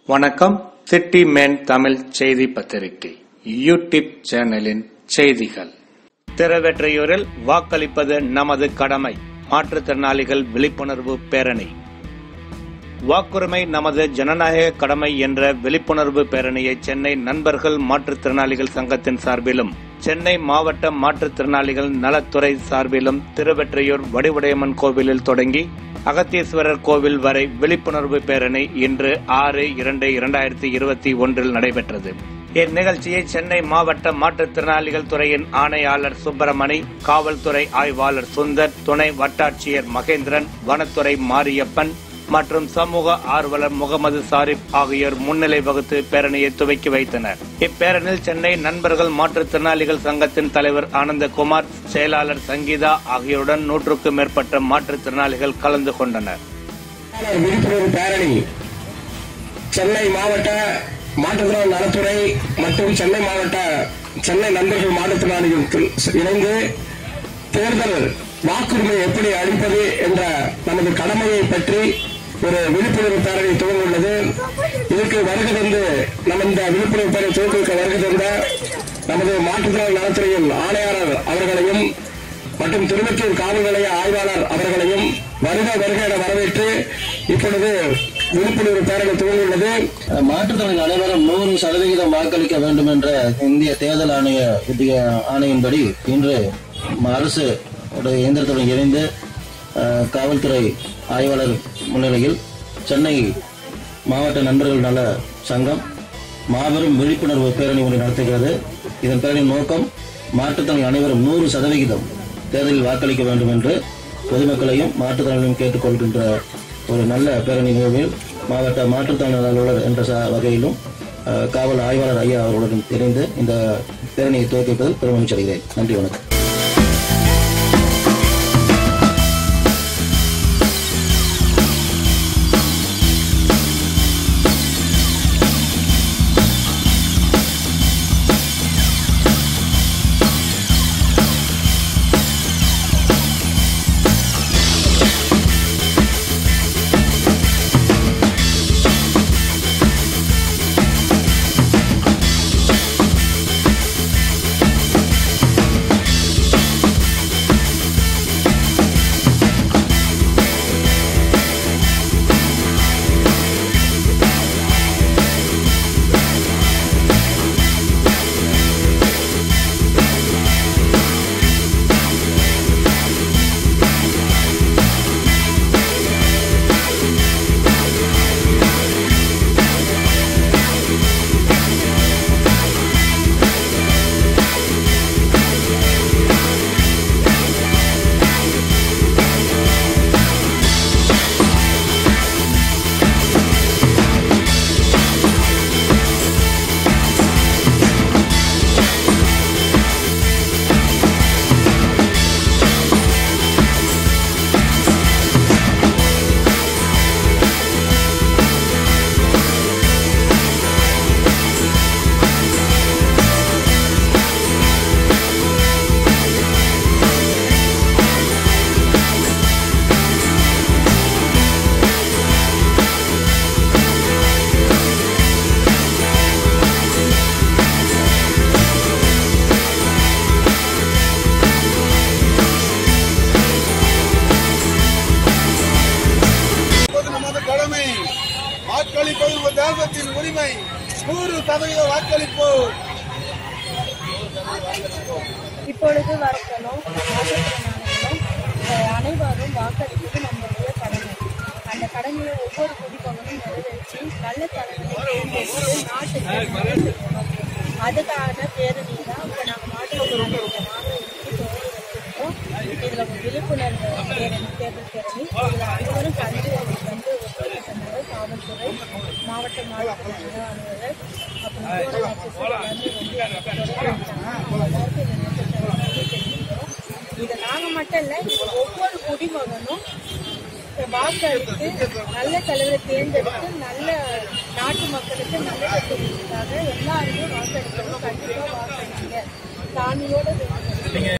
வணக்கம் city man Tamil செய்தி பத்திரிகை யூடியூப் சேனலின் செய்திகள் திருவெற்றியூரில் வாக்களிப்பது நமது கடமை மாற்றுத்திறனாளிகள் விழிப்புணர்வு பேரணி வாக்குரிமை நமது ஜனநாயக கடமை என்ற விழிப்புணர்வு பேரணியை சென்னை நண்பர்கள் மாற்றுத்திறனாளிகள் சங்கத்தின் சார்பிலும் சென்னை மாவட்ட மாற்றுத்திறனாளிகள் நலத்துறை சார்பிலும் திருவெற்றியூர் வடிவுடையம்மன் கோவிலில் தொடங்கி அகத்தீஸ்வரர் கோவில் வரை விழிப்புணர்வு பேரணி இன்று ஆறு இரண்டு இரண்டாயிரத்தி இருபத்தி ஒன்றில் நடைபெற்றது இந்நிகழ்ச்சியை சென்னை மாவட்ட மாற்றுத்திறனாளிகள் துறையின் ஆணையாளர் சுப்பிரமணி காவல்துறை ஆய்வாளர் சுந்தர் துணை வட்டாட்சியர் மகேந்திரன் வனத்துறை மாரியப்பன் மற்றும் சமூக ஆர்வலர் முகமது சாரிப் ஆகியோர் முன்னிலை வகுத்து பேரணியை துவக்கி வைத்தனர் இப்பேரணியில் சென்னை நண்பர்கள் மாற்றுத்திறனாளிகள் சங்கத்தின் தலைவர் ஆனந்தகுமார் செயலாளர் சங்கீதா ஆகியோருடன் நூற்றுக்கும் மேற்பட்ட மாற்றுத்திறனாளிகள் கலந்து கொண்டனர் மாணவர் விழிப்புணர்வு பேரணி சென்னை மாவட்ட மாற்றுத்திறனாளி நலத்துறை மற்றும் சென்னை மாவட்ட சென்னை நண்பர்கள் மாற்றுத்திறனாளிகள் இணைந்து தேர்தல் வாக்குரிமை எப்படி அளிப்பது என்ற நமது கடமையை பற்றி ஒரு விழிப்புணர்வு பேரணி துவங்கியுள்ளது இதற்கு வருகை தந்து நம்ம இந்த விழிப்புணர்வு பேரணி துவக்க வருகை தந்த நமது மாற்றுத்திறனாளி நலத்துறையின் ஆணையாளர் அவர்களையும் மற்றும் திருவத்தூர் காவல் நிலைய ஆய்வாளர் அவர்களையும் வருக வருக என வரவேற்று இப்பொழுது விழிப்புணர்வு பேரணி துவங்கியுள்ளது மாற்றுத்திறனாளி அனைவரும் நூறு சதவிகிதம் வாக்களிக்க வேண்டும் என்ற இந்திய தேர்தல் ஆணைய விதிய ஆணையின்படி இன்று ம- அரசு உடைய இயந்திரத்துடன் இணைந்து அஹ், காவல்துறை ஆய்வாளர் முன்னிலையில் சென்னை மாவட்ட நண்பர்கள் நல சங்கம் மாபெரும் விழிப்புணர்வு பேரணி ஒன்று நடத்துகிறது இதன் பேரணியின் நோக்கம் மாற்றுத்திறனாளி அனைவரும் நூறு சதவிகிதம் தேர்தலில் வாக்களிக்க வேண்டும் என்று பொதுமக்களையும் மாற்றுத்திறனாளியும் கேட்டுக்கொள்கின்ற ஒரு நல்ல பேரணி நிகழ்வில் மாவட்ட மாற்றுத்திறனாளி அலுவலர் என்ற ச- வகையிலும் அஹ், காவல் ஆய்வாளர் ஐயா அவர்களுடன் இணைந்து இந்த பேரணியை துவக்கி வைப்பதில் பெருமகிழ்ச்சி அடைகிறேன் நன்றி வணக்கம் வாக்களிப்பது நமது கடமை வாக்களிப்பது ஒரு தேசத்தின் உரிமை நூறு சதவீத வாக்களிப்பு இப்பொழுது வரக்கணும் மாற்றுத்திறனாளிகளும் அஹ், அனைவரும் வாக்களிப்பது நம்முடைய கடமை அந்த கடமையை ஒவ்வொரு குடிமகனும் நிறைவேற்றி நல்ல தலைமையை தேர்ந்தெடுத்து நாட்டுக்கு நல்லது செய்யணும் அதுக்கான பேரணி தான் இப்போ நாங்கள் மாற்றுத்திறனாளிகளை நாங்கள் எடுத்து துவங்கி வச்சிருக்கோம் இதில் ஒரு விழிப்புணர்வு பேரணி தேர்தல் பேரணி இதில் அனைவரும் கலந்து இதுக்கு வந்து ஒத்துழைப்பு தந்தது காவல்துறை மாவட்ட மாவட்ட அலுவலர் அப்புறம் இதை நாங்க மட்டும் இல்ல இது ஒவ்வொரு குடிமகனும் வாக்களித்து நல்ல தலைவரை தேர்ந்தெடுத்து நல்ல நாட்டு மக்களுக்கு நல்லது செய்யறதுக்காக எல்லாருமே வாக்களிக்கணும் கண்டிப்பா வாக்களிங்க சாமியோட வேண்டுதல்